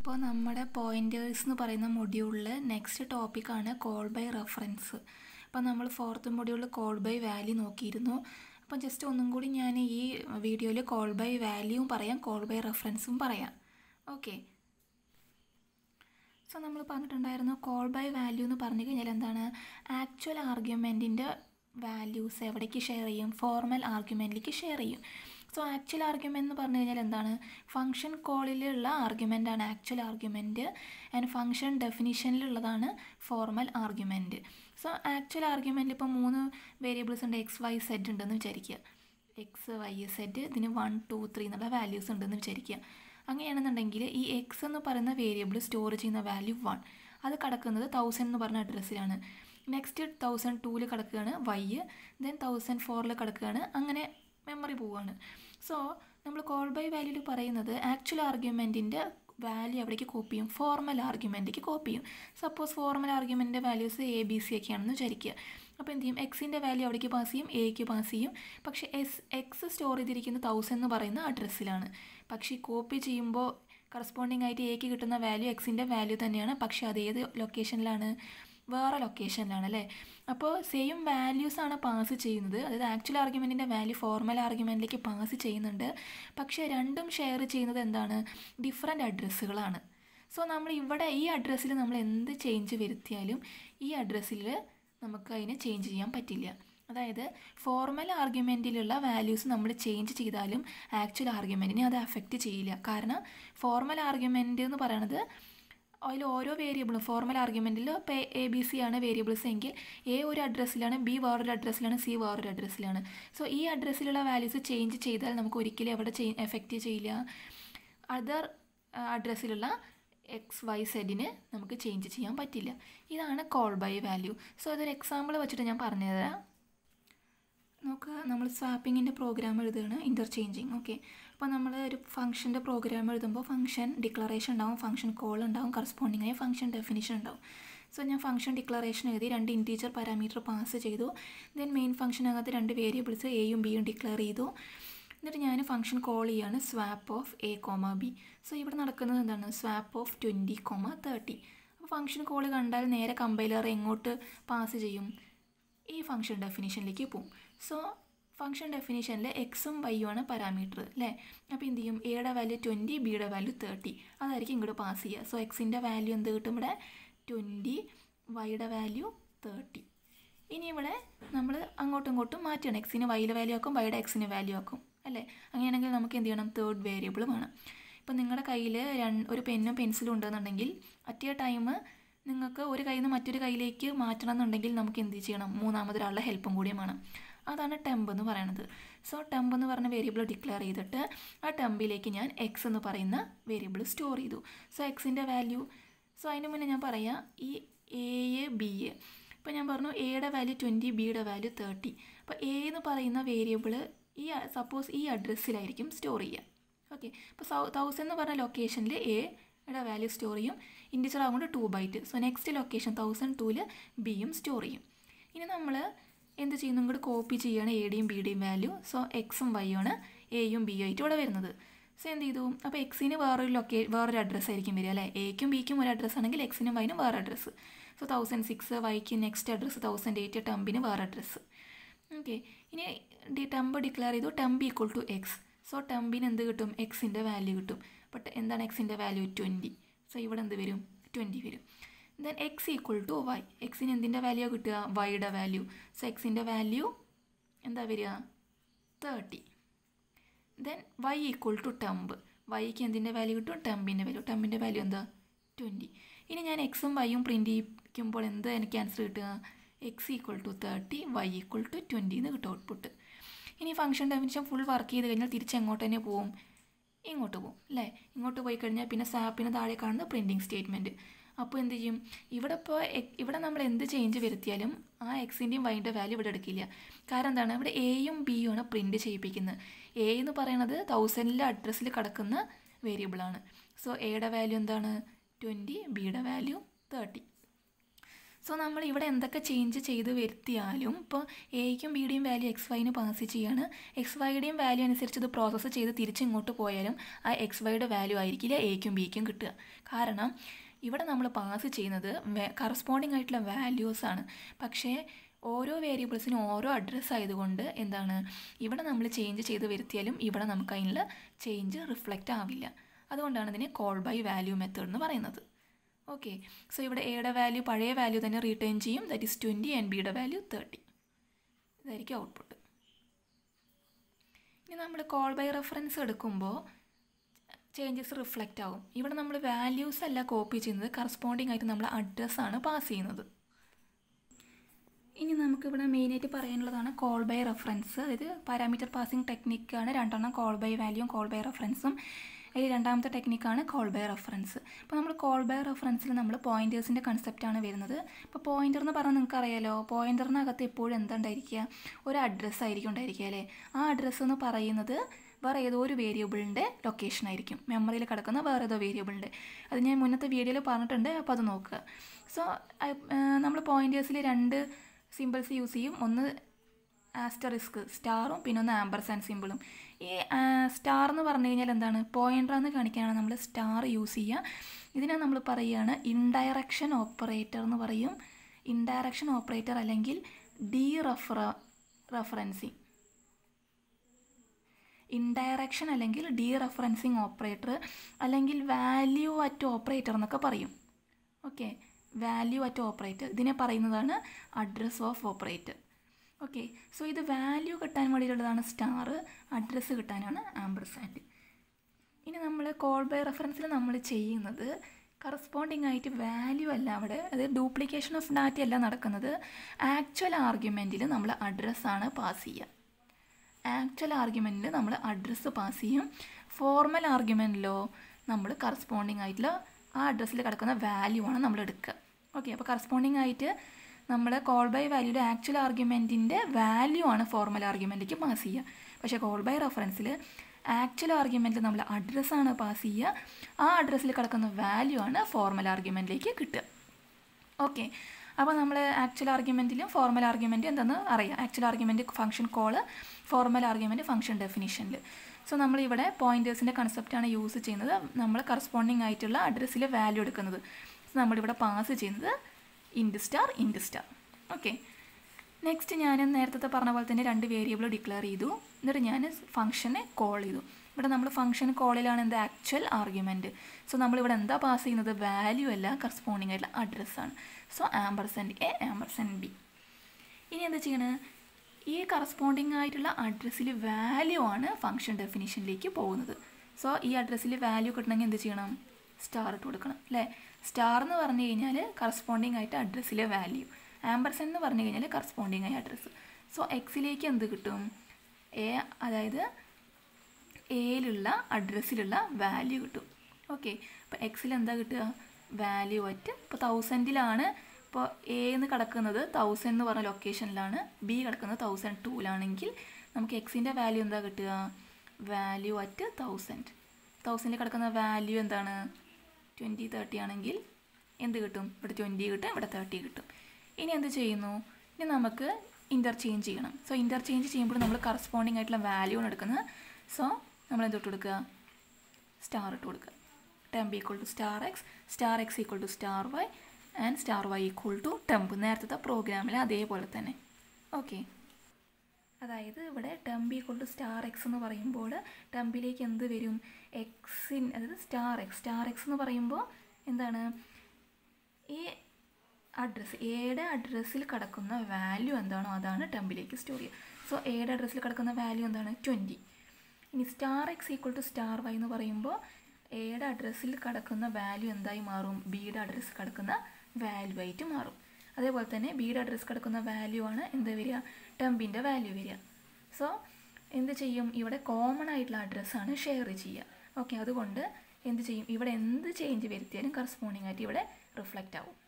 അപ്പോൾ നമ്മുടെ പോയിൻറ്റേഴ്സ് എന്ന് പറയുന്ന മൊഡ്യൂളിൽ നെക്സ്റ്റ് ടോപ്പിക്കാണ് കോൾ ബൈ റെഫറൻസ് അപ്പോൾ നമ്മൾ ഫോർത്ത് മൊഡ്യൂളിൽ കോൾ ബൈ വാല്യൂ നോക്കിയിരുന്നു അപ്പോൾ ജസ്റ്റ് ഒന്നും കൂടി ഞാൻ ഈ വീഡിയോയിൽ കോൾ ബൈ വാല്യൂവും പറയാം കോൾ ബൈ റെഫറൻസും പറയാം ഓക്കെ സോ നമ്മൾ പറഞ്ഞിട്ടുണ്ടായിരുന്നു കോൾ ബൈ വാല്യൂ എന്ന് പറഞ്ഞു കഴിഞ്ഞാൽ എന്താണ് ആക്ച്വൽ ആർഗ്യുമെൻറ്റിൻ്റെ വാല്യൂസ് എവിടേക്ക് ഷെയർ ചെയ്യും ഫോർമൽ ആർഗ്യുമെൻറ്റിലേക്ക് ഷെയർ ചെയ്യും സോ ആക്ച്വൽ ആർഗ്യുമെൻ്റ് എന്ന് പറഞ്ഞു കഴിഞ്ഞാൽ എന്താണ് ഫംഗ്ഷൻ കോളിലുള്ള ആർഗ്യുമെൻ്റാണ് ആക്ച്വൽ ആർഗ്യുമെൻറ്റ് ആൻഡ് ഫംഗ്ഷൻ ഡെഫിനിഷനിലുള്ളതാണ് formal argument so actual argument ഇപ്പോൾ മൂന്ന് വേരിയബിൾസ് ഉണ്ട് എക്സ് വൈ സെഡ് ഉണ്ടെന്ന് വിചാരിക്കുക എക്സ് വൈ സെഡ് ഇതിന് വൺ ടു ത്രീ എന്നുള്ള വാല്യൂസ് ഉണ്ടെന്ന് വിചാരിക്കുക അങ്ങനെയാണെന്നുണ്ടെങ്കിൽ ഈ എക്സ് എന്ന് പറയുന്ന വേരിയബിൾ സ്റ്റോർ ചെയ്യുന്ന വാല്യൂ വൺ അത് കിടക്കുന്നത് തൗസൻഡ് എന്ന് പറഞ്ഞ അഡ്രസ്സിലാണ് നെക്സ്റ്റ് തൗസൻഡ് ടൂവിൽ കിടക്കുകയാണ് വൈ ദെൻ തൗസൻഡ് ഫോറിൽ കിടക്കുകയാണ് അങ്ങനെ മെമ്മറി പോവുകയാണ് സോ നമ്മൾ കോൾ ബൈ വാല്യൂവിൽ പറയുന്നത് ആക്ച്വൽ ആർഗ്യുമെൻറ്റിൻ്റെ വാല്യൂ എവിടേക്ക് കോപ്പി ചെയ്യും ഫോർമൽ ആർഗ്യുമെൻറ്റിലേക്ക് കോപ്പി ചെയ്യും സപ്പോസ് ഫോർമൽ ആർഗ്യുമെൻറ്റിൻ്റെ വാല്യൂസ് എ ബി സി ഒക്കെയാണെന്ന് വിചാരിക്കുക അപ്പോൾ എന്ത് ചെയ്യും എക്സിൻ്റെ വാല്യൂ അവിടേക്ക് പാസ് ചെയ്യും എക്ക് പാസ് ചെയ്യും പക്ഷേ എസ് എക്സ് സ്റ്റോർ ചെയ്തിരിക്കുന്ന തൗസൻഡ് എന്ന് പറയുന്ന അഡ്രസ്സിലാണ് പക്ഷേ കോപ്പി ചെയ്യുമ്പോൾ കറസ്പോണ്ടിങ് ആയിട്ട് എക്ക് കിട്ടുന്ന വാല്യൂ എക്സിൻ്റെ വാല്യൂ തന്നെയാണ് പക്ഷേ അത് ഏത് ലൊക്കേഷനിലാണ് വേറെ ലൊക്കേഷനിലാണ് അല്ലേ അപ്പോൾ സെയിം വാല്യൂസ് ആണ് പാസ് ചെയ്യുന്നത് അതായത് ആക്ച്വൽ ആർഗ്യുമെൻറ്റിൻ്റെ വാല്യൂ ഫോർമൽ ആർഗ്യുമെൻറ്റിലേക്ക് പാസ് ചെയ്യുന്നുണ്ട് പക്ഷേ രണ്ടും ഷെയർ ചെയ്യുന്നത് എന്താണ് ഡിഫറെൻ്റ് അഡ്രസ്സുകളാണ് സോ നമ്മൾ ഇവിടെ ഈ അഡ്രസ്സിൽ നമ്മൾ എന്ത് ചേഞ്ച് വരുത്തിയാലും ഈ അഡ്രസ്സിൽ നമുക്ക് അതിനെ ചേഞ്ച് ചെയ്യാൻ പറ്റില്ല അതായത് ഫോർമൽ ആർഗ്യുമെൻറ്റിലുള്ള വാല്യൂസ് നമ്മൾ ചേഞ്ച് ചെയ്താലും ആക്ച്വൽ ആർഗ്യുമെൻറ്റിനെ അത് അഫക്റ്റ് ചെയ്യില്ല കാരണം ഫോർമൽ ആർഗ്യുമെൻറ്റ് എന്ന് പറയുന്നത് അതിൽ ഓരോ വേരിയബിളും ഫോർമൽ ആർഗ്യുമെൻറ്റിൽ ഇപ്പോൾ എ ബി സി ആണ് വേരിയബിൾസ് എങ്കിൽ എ ഒരു അഡ്രസ്സിലാണ് ബി വേറൊരു അഡ്രസ്സിലാണ് സി വേറൊരു അഡ്രസ്സിലാണ് സോ ഈ അഡ്രസ്സിലുള്ള വാല്യൂസ് ചേഞ്ച് ചെയ്താൽ നമുക്ക് ഒരിക്കലും എവിടെ ചെയ് എഫക്റ്റ് ചെയ്യില്ല അതർ അഡ്രസ്സിലുള്ള എക്സ് വൈ സെഡിന് നമുക്ക് ചേഞ്ച് ചെയ്യാൻ പറ്റില്ല ഇതാണ് കോൾ ബൈ വാല്യൂ സോ അതൊരു എക്സാമ്പിൾ വെച്ചിട്ട് ഞാൻ പറഞ്ഞുതരാം നോക്കുക നമ്മൾ സ്വാപ്പിങ്ങിൻ്റെ പ്രോഗ്രാം എഴുതുകയാണ് ഇൻ്റർചേഞ്ചിങ് ഓക്കെ അപ്പോൾ നമ്മൾ ഒരു ഫംഗ്ഷൻ്റെ പ്രോഗ്രാം എഴുതുമ്പോൾ ഫംഗ്ഷൻ ഡിക്ലറേഷൻ ഉണ്ടാവും ഫംഗ്ഷൻ കോൾ ഉണ്ടാവും കറസ്പോണ്ടിങ് ആയ ഫംഗ്ഷൻ ഡെഫിനിഷൻ ഉണ്ടാവും സോ ഞാൻ ഫംഗ്ഷൻ ഡിക്ലറേഷൻ എഴുതി രണ്ട് ഇൻറ്റീജർ പാരാമീറ്റർ പാസ് ചെയ്തു ദെൻ മെയിൻ ഫംഗ്ഷനകത്ത് രണ്ട് വേരിയബിൾസ് എയും ബിയും ഡിക്ലെയർ ചെയ്തു എന്നിട്ട് ഞാൻ ഫംഗ്ഷൻ കോൾ ചെയ്യാണ് swap of A comma B so ഇവിടെ നടക്കുന്നത് എന്താണ് swap of twenty comma thirty അപ്പോൾ ഫംഗ്ഷൻ കോൾ കണ്ടാൽ നേരെ കമ്പൈലർ എങ്ങോട്ട് പാസ് ചെയ്യും ഈ ഫംഗ്ഷൻ ഡെഫിനിഷനിലേക്ക് പോവും സോ ഫംഗ്ഷൻ ഡെഫിനിഷനിൽ എക്സും വൈയും ആണ് പാരാമീറ്റർ അല്ലേ അപ്പോൾ എന്ത് ചെയ്യും എയുടെ വാല്യൂ ട്വൻറ്റി ബിയുടെ വാല്യൂ തേർട്ടി അതായിരിക്കും ഇങ്ങോട്ട് പാസ് ചെയ്യുക സോ എക്സിൻ്റെ വാല്യൂ എന്ത് കിട്ടും ഇവിടെ ട്വൻറ്റി വൈയുടെ വാല്യൂ തേർട്ടി ഇനി ഇവിടെ നമ്മൾ അങ്ങോട്ടും ഇങ്ങോട്ടും മാറ്റണം എക്സിന് വൈയുടെ വാല്യൂ ആക്കും വൈയുടെ എക്സിന് വാല്യൂ ആക്കും അല്ലേ അങ്ങനെയാണെങ്കിൽ നമുക്ക് എന്ത് ചെയ്യണം തേർഡ് വേരിയബിൾ വേണം ഇപ്പം നിങ്ങളുടെ കയ്യിൽ രണ്ട് ഒരു പെന്നും പെൻസിലും ഉണ്ടെന്നുണ്ടെങ്കിൽ അറ്റ് എ ടൈം നിങ്ങൾക്ക് ഒരു കയ്യിൽ നിന്ന് മറ്റൊരു കയ്യിലേക്ക് മാറ്റണം എന്നുണ്ടെങ്കിൽ നമുക്ക് എന്ത് ചെയ്യണം മൂന്നാമതൊരാളുടെ ഹെൽപ്പും കൂടിയും വേണം അതാണ് ടെമ്പ് എന്ന് പറയുന്നത് സോ ടെമ്പ് എന്ന് പറഞ്ഞ വേരിയബിൾ ഡിക്ലെയർ ചെയ്തിട്ട് ആ ടെമ്പിലേക്ക് ഞാൻ എക്സ് എന്ന് പറയുന്ന വേരിയബിൾ സ്റ്റോർ ചെയ്തു സോ എക്സിൻ്റെ വാല്യൂ സോ അതിന് മുന്നേ ഞാൻ പറയാം ഈ എ ബി എ ഇപ്പോൾ ഞാൻ പറഞ്ഞു എയുടെ വാല്യൂ ട്വൻറ്റി ബിയുടെ വാല്യൂ തേർട്ടി അപ്പോൾ എ എന്ന് പറയുന്ന വേരിയബിൾ ഈ സപ്പോസ് ഈ അഡ്രസ്സിലായിരിക്കും സ്റ്റോർ ചെയ്യുക ഓക്കെ ഇപ്പോൾ സൗ തൗസൻഡ് എന്ന് പറഞ്ഞ ലൊക്കേഷനിൽ എയുടെ വാല്യൂ സ്റ്റോർ ചെയ്യും ഇൻഡിജർ ആകുകൊണ്ട് two byte so next location thousand ടൂവിൽ ബിയും സ്റ്റോർ ചെയ്യും ഇനി നമ്മൾ എന്ത് ചെയ്യുന്നു ഇങ്ങോട്ട് കോപ്പി ചെയ്യുകയാണ് എയുടെയും ബിയുടെയും വാല്യൂ സോ എക്സും വൈയും ആണ് എയും ബിയും ആയിട്ട് ഇവിടെ വരുന്നത് സോ എന്ത് ചെയ്തു അപ്പോൾ എക്സിന് വേറൊരു ലൊക്കേ വേറൊരു അഡ്രസ്സ് ആയിരിക്കും വരിക അല്ലേ എക്കും ബിക്കും ഒരു അഡ്രസ്സ് ആണെങ്കിൽ എക്സിനും വൈനും വേറെ അഡ്രസ്സ് സോ തൗസൻഡ് സിക്സ് വൈക്ക് നെക്സ്റ്റ് അഡ്രസ്സ് തൗസൻഡ് എയ്റ്റ് ടംബിന് വേറെ അഡ്രസ്സ് ഓക്കെ ഇനി ഡി ടംബ് ഡിക്ലെയർ ചെയ്തു temp equal to X so ടംബിന് എന്ത് കിട്ടും എക്സിൻ്റെ വാല്യൂ കിട്ടും ബട്ട് എന്താണ് എക്സിൻ്റെ വാല്യൂ ട്വൻറ്റി സോ ഇവിടെ എന്ത് വരും ട്വൻറ്റി വരും then X equal to Y എക്സിന് എന്തിൻ്റെ വാല്യൂ കിട്ടുക വൈയുടെ വാല്യൂ സോ എക്സിൻ്റെ വാല്യൂ എന്താ വരിക thirty then Y equal to temp വൈക്ക് എന്തിൻ്റെ വാല്യൂ കിട്ടും ടംബിൻ്റെ വാല്യൂ ടംബിൻ്റെ വാല്യൂ എന്താ ട്വൻറ്റി ഇനി ഞാൻ എക്സും വൈയും പ്രിൻറ്റ് ചെയ്യിക്കുമ്പോൾ എന്ത് എനിക്ക് ആൻസർ കിട്ടുക X equal to thirty Y equal to twenty എന്ന് കിട്ടും ഔട്ട്പുട്ട് ഇനി ഫംഗ്ഷൻ ഡെഫിനിഷൻ ഫുൾ വർക്ക് ചെയ്ത് കഴിഞ്ഞാൽ തിരിച്ച് എങ്ങോട്ട് തന്നെ പോവും ഇങ്ങോട്ട് പോകും അല്ലേ ഇങ്ങോട്ട് പോയി കഴിഞ്ഞാൽ പിന്നെ സാപ്പിന് താഴെ കാണുന്ന പ്രിൻറ്റിങ് സ്റ്റേറ്റ്മെൻറ്റ് അപ്പോൾ എന്ത് ചെയ്യും ഇവിടെ ഇപ്പോൾ ഇവിടെ നമ്മൾ എന്ത് ചേഞ്ച് വരുത്തിയാലും ആ എക്സിൻ്റെയും വൈൻ്റെ വാല്യൂ ഇവിടെ എടുക്കില്ല കാരണം എന്താണ് ഇവിടെ എയും ബിയും ആണ് പ്രിൻറ്റ് ചെയ്യിപ്പിക്കുന്നത് എ എന്ന് പറയുന്നത് തൗസൻഡിലെ അഡ്രസ്സിൽ കിടക്കുന്ന വേരിയബിളാണ് സോ എയുടെ വാല്യൂ എന്താണ് ട്വൻറ്റി ബിയുടെ വാല്യൂ തേർട്ടി സോ നമ്മൾ ഇവിടെ എന്തൊക്കെ ചേഞ്ച് ചെയ്ത് വരുത്തിയാലും ഇപ്പോൾ എയ്ക്കും ബിയുടെയും വാല്യൂ എക്സ് വൈന് പാസ് ചെയ്യാണ് എക്സ് വൈയുടെയും വാല്യൂ അനുസരിച്ച് ഇത് പ്രോസസ്സ് ചെയ്ത് തിരിച്ച് ഇങ്ങോട്ട് പോയാലും ആ എക്സ് വൈയുടെ വാല്യൂ ആയിരിക്കില്ല എയ്ക്കും ബിക്കും കിട്ടുക കാരണം ഇവിടെ നമ്മൾ പാസ് ചെയ്യുന്നത് കറസ്പോണ്ടിങ് ആയിട്ടുള്ള വാല്യൂസ് ആണ് പക്ഷേ ഓരോ വേരിയബിൾസിനും ഓരോ അഡ്രസ്സ് ആയതുകൊണ്ട് എന്താണ് ഇവിടെ നമ്മൾ ചേഞ്ച് ചെയ്ത് വരുത്തിയാലും ഇവിടെ നമുക്ക് അതിനുള്ള ചേഞ്ച് റിഫ്ലക്റ്റ് ആവില്ല അതുകൊണ്ടാണ് ഇതിനെ കോൾ ബൈ വാല്യൂ മെത്തേഡ് എന്ന് പറയുന്നത് ഓക്കെ സോ ഇവിടെ എയുടെ വാല്യൂ പഴയ വാല്യൂ തന്നെ റീറ്റേൺ ചെയ്യും ദാറ്റ് ഈസ് ട്വൻറ്റി ആൻഡ് ബിയുടെ വാല്യൂ തേർട്ടി ഇതായിരിക്കും ഔട്ട്പുട്ട് ഇനി നമ്മൾ കോൾ ബൈ റെഫറൻസ് എടുക്കുമ്പോൾ ചേഞ്ചസ് റിഫ്ലക്റ്റ് ആവും ഇവിടെ നമ്മൾ വാല്യൂസ് അല്ല കോപ്പി ചെയ്യുന്നത് കറസ്പോണ്ടിങ് ആയിട്ട് നമ്മൾ അഡ്രസ്സാണ് പാസ് ചെയ്യുന്നത് ഇനി നമുക്കിവിടെ മെയിനായിട്ട് പറയാനുള്ളതാണ് കോൾ ബൈ റെഫറൻസ് അതായത് പാരാമീറ്റർ പാസിംഗ് ടെക്നിക്കാണ് രണ്ടെണ്ണം കോൾ ബൈ വാല്യൂവും കോൾ ബൈ റെഫറൻസും അതിൽ രണ്ടാമത്തെ ടെക്നിക്കാണ് കോൾ ബൈ റെഫറൻസ് അപ്പോൾ നമ്മൾ കോൾ ബൈ റെഫറൻസിൽ നമ്മൾ പോയിൻറ്റേഴ്സിൻ്റെ കൺസെപ്റ്റാണ് വരുന്നത് ഇപ്പോൾ പോയിൻ്റർ എന്ന് പറഞ്ഞാൽ നിങ്ങൾക്ക് അറിയാലോ പോയിൻ്ററിനകത്ത് എപ്പോഴും എന്താ ഉണ്ടായിരിക്കുക ഒരു അഡ്രസ്സ് ആയിരിക്കും ഉണ്ടായിരിക്കുക അല്ലേ ആ അഡ്രസ്സ് എന്ന് പറയുന്നത് വേറെ ഏതോ ഒരു വേരിയബിളിൻ്റെ ലൊക്കേഷൻ ആയിരിക്കും മെമ്മറിയിൽ കിടക്കുന്ന വേറെ ഏതോ വേരിയബിളിൻ്റെ അത് ഞാൻ മുന്നത്തെ വീഡിയോയിൽ പറഞ്ഞിട്ടുണ്ട് അപ്പോൾ അത് നോക്കുക സോ നമ്മൾ പോയിൻറ്റേഴ്സിൽ രണ്ട് സിമ്പിൾസ് യൂസ് ചെയ്യും ഒന്ന് ആസ്റ്ററിസ്ക് സ്റ്റാറും പിന്നെ ഒന്ന് ആംബർസാൻ സിമ്പിളും ഈ സ്റ്റാർ എന്ന് പറഞ്ഞു കഴിഞ്ഞാൽ എന്താണ് പോയിൻ്റർ എന്ന് കാണിക്കാനാണ് നമ്മൾ സ്റ്റാർ യൂസ് ചെയ്യുക ഇതിനെ നമ്മൾ പറയുകയാണ് ഇൻഡയറക്ഷൻ ഓപ്പറേറ്റർ എന്ന് പറയും ഇൻഡയറക്ഷൻ ഓപ്പറേറ്റർ അല്ലെങ്കിൽ ഡി റഫറ റഫറൻസിങ് ഇൻഡയറക്ഷൻ അല്ലെങ്കിൽ ഡി റെഫറൻസിങ് ഓപ്പറേറ്റർ അല്ലെങ്കിൽ വാല്യൂ അറ്റ് ഓപ്പറേറ്റർ എന്നൊക്കെ പറയും ഓക്കെ വാല്യൂ അറ്റ് ഓപ്പറേറ്റർ ഇതിനെ പറയുന്നതാണ് address of operator okay so ഇത് വാല്യൂ കിട്ടാൻ വേണ്ടിയിട്ടുള്ളതാണ് സ്റ്റാർ അഡ്രസ്സ് കിട്ടാനാണ് ആംബർസാൻഡ് ഇനി നമ്മൾ കോൾ ബൈ റെഫറൻസിൽ നമ്മൾ ചെയ്യുന്നത് കറസ്പോണ്ടിങ് ആയിട്ട് വാല്യൂ അല്ല അവിടെ അത് ഡ്യൂപ്ലിക്കേഷൻ ഓഫ് ഡാറ്റ അല്ല നടക്കുന്നത് ആക്ച്വൽ ആർഗ്യുമെൻറ്റിൽ നമ്മൾ അഡ്രസ്സാണ് പാസ് ചെയ്യുക ആക്ച്വൽ ആർഗ്യുമെൻറ്റിൽ നമ്മൾ അഡ്രസ്സ് പാസ് ചെയ്യും ഫോർമൽ ആർഗ്യുമെൻറ്റിലോ നമ്മൾ കറസ്പോണ്ടിങ് ആയിട്ടുള്ള ആ അഡ്രസ്സിൽ കിടക്കുന്ന വാല്യൂ ആണ് നമ്മൾ എടുക്കുക ഓക്കെ അപ്പോൾ കറസ്പോണ്ടിങ് ആയിട്ട് നമ്മൾ കോൾ ബൈ വാല്യൂയുടെ ആക്ച്വൽ ആർഗ്യുമെൻറ്റിൻ്റെ വാല്യൂ ആണ് ഫോർമൽ ആർഗ്യുമെൻറ്റിലേക്ക് പാസ് ചെയ്യുക പക്ഷേ കോൾ ബൈ റെഫറൻസിൽ ആക്ച്വൽ ആർഗ്യുമെൻറ്റിൽ നമ്മൾ അഡ്രസ്സാണ് പാസ് ചെയ്യുക ആ അഡ്രസ്സിൽ കിടക്കുന്ന വാല്യൂ ആണ് ഫോർമൽ ആർഗ്യുമെൻറ്റിലേക്ക് കിട്ടുക ഓക്കെ അപ്പോൾ നമ്മൾ ആക്ച്വൽ ആർഗ്യുമെൻറ്റിലും ഫോർമൽ ആർഗ്യുമെൻറ്റും എന്തെന്ന് അറിയാം actual argument function call formal argument function ഡെഫിനിഷനിൽ സോ നമ്മളിവിടെ പോയിൻറ്റേഴ്സിൻ്റെ കൺസെപ്റ്റാണ് യൂസ് ചെയ്യുന്നത് നമ്മൾ കറസ്പോണ്ടിങ് ആയിട്ടുള്ള അഡ്രസ്സിൽ വാല്യൂ എടുക്കുന്നത് സോ നമ്മളിവിടെ പാസ് ചെയ്യുന്നത് ഇൻഡ് സ്റ്റാർ ഇൻഡ് സ്റ്റാർ ഓക്കെ നെക്സ്റ്റ് ഞാൻ നേരത്തെ പറഞ്ഞ പോലെ തന്നെ രണ്ട് വേരിയബിൾ ഡിക്ലെയർ ചെയ്തു എന്നിട്ട് ഞാൻ ഫംഗ്ഷനെ കോൾ ചെയ്തു ഇവിടെ നമ്മൾ ഫംഗ്ഷൻ കോളിലാണ് എന്ത് ആക്ച്വൽ ആർഗ്യുമെൻറ്റ് സോ നമ്മളിവിടെ എന്താ പാസ് ചെയ്യുന്നത് വാല്യൂ അല്ല കറസ്പോണ്ടിങ് ആയിട്ടുള്ള അഡ്രസ്സാണ് so ampersand A ampersand B ഇനി എന്താ ചെയ്യണത് ഈ കറസ്പോണ്ടിങ് ആയിട്ടുള്ള അഡ്രസ്സിൽ വാല്യൂ ആണ് ഫംഗ്ഷൻ ഡെഫിനിഷനിലേക്ക് പോകുന്നത് സോ ഈ അഡ്രസ്സിൽ വാല്യൂ കിട്ടണമെങ്കിൽ എന്ത് ചെയ്യണം സ്റ്റാർ ഇട്ട് കൊടുക്കണം അല്ലേ സ്റ്റാർ എന്ന് പറഞ്ഞു കഴിഞ്ഞാൽ കറസ്പോണ്ടിങ് ആയിട്ട് അഡ്രസ്സിലെ വാല്യൂ ആംബർസൺ എന്ന് പറഞ്ഞു കഴിഞ്ഞാൽ കറസ്പോണ്ടിങ് ആയ അഡ്രസ്സ് സോ എക്സിലേക്ക് എന്ത് കിട്ടും എ അതായത് എയിലുള്ള അഡ്രസ്സിലുള്ള വാല്യൂ കിട്ടും ഓക്കെ അപ്പോൾ എക്സിൽ എന്താ കിട്ടുക വാല്യൂ അറ്റ് ഇപ്പോൾ തൗസൻഡിലാണ് ഇപ്പോൾ എ എന്ന് കിടക്കുന്നത് തൗസൻഡ് എന്ന് പറഞ്ഞ ലൊക്കേഷനിലാണ് ബി കിടക്കുന്നത് തൗസൻഡ് ടൂലാണെങ്കിൽ നമുക്ക് എക്സിൻ്റെ വാല്യൂ എന്താ കിട്ടുക വാല്യൂ അറ്റ് തൗസൻഡ് തൗസൻഡിൽ കിടക്കുന്ന വാല്യൂ എന്താണ് ട്വൻറ്റി തേർട്ടി ആണെങ്കിൽ എന്ത് കിട്ടും ഇവിടെ ട്വൻറ്റി കിട്ടും ഇവിടെ തേർട്ടി കിട്ടും ഇനി എന്ത് ചെയ്യുന്നു ഇനി നമുക്ക് ഇൻ്റർചേഞ്ച് ചെയ്യണം സോ ഇൻ്റർചേഞ്ച് ചെയ്യുമ്പോൾ നമ്മൾ കറസ്പോണ്ടിങ് ആയിട്ടുള്ള വാല്യൂ ആണ് എടുക്കുന്നത് സോ നമ്മൾ എന്ത് ഇട്ട് കൊടുക്കുക സ്റ്റാർ ഇട്ട് കൊടുക്കുക temp equal to star X star X equal to star Y and star Y equal to temp നേരത്തെ പ്രോഗ്രാമിൽ അതേപോലെ തന്നെ ഓക്കെ അതായത് ഇവിടെ temp equal to star X എന്ന് പറയുമ്പോൾ ടെമ്പിലേക്ക് എന്ത് വരും എക്സിൻ അതായത് സ്റ്റാർ എക്സ് സ്റ്റാർ എക്സ് എന്ന് പറയുമ്പോൾ എന്താണ് ഈ അഡ്രസ്സ് എയുടെ അഡ്രസ്സിൽ കിടക്കുന്ന വാല്യൂ എന്താണോ അതാണ് ടെമ്പിലേക്ക് സ്റ്റോർ ചെയ്യുക സോ എയുടെ അഡ്രസ്സിൽ കിടക്കുന്ന വാല്യൂ എന്താണ് ട്വൻറ്റി ഇനി star X equal to star Y എന്ന് പറയുമ്പോൾ എയുടെ അഡ്രസ്സിൽ കിടക്കുന്ന വാല്യൂ എന്തായി മാറും ബിയുടെ അഡ്രസ്സിൽ കിടക്കുന്ന വാല്യൂ ആയിട്ട് മാറും അതേപോലെ തന്നെ ബിയുടെ അഡ്രസ്സ് കിടക്കുന്ന വാല്യൂ ആണ് എന്ത് വരിക ടെമ്പിൻ്റെ വാല്യൂ വരിക സോ എന്ത് ചെയ്യും ഇവിടെ കോമൺ ആയിട്ടുള്ള അഡ്രസ്സാണ് ഷെയർ ചെയ്യുക ഓക്കെ അതുകൊണ്ട് എന്ത് ചെയ്യും ഇവിടെ എന്ത് ചേഞ്ച് വരുത്തിയാലും കറസ്പോണ്ടിങ് ആയിട്ട് ഇവിടെ റിഫ്ലക്റ്റ് ആവും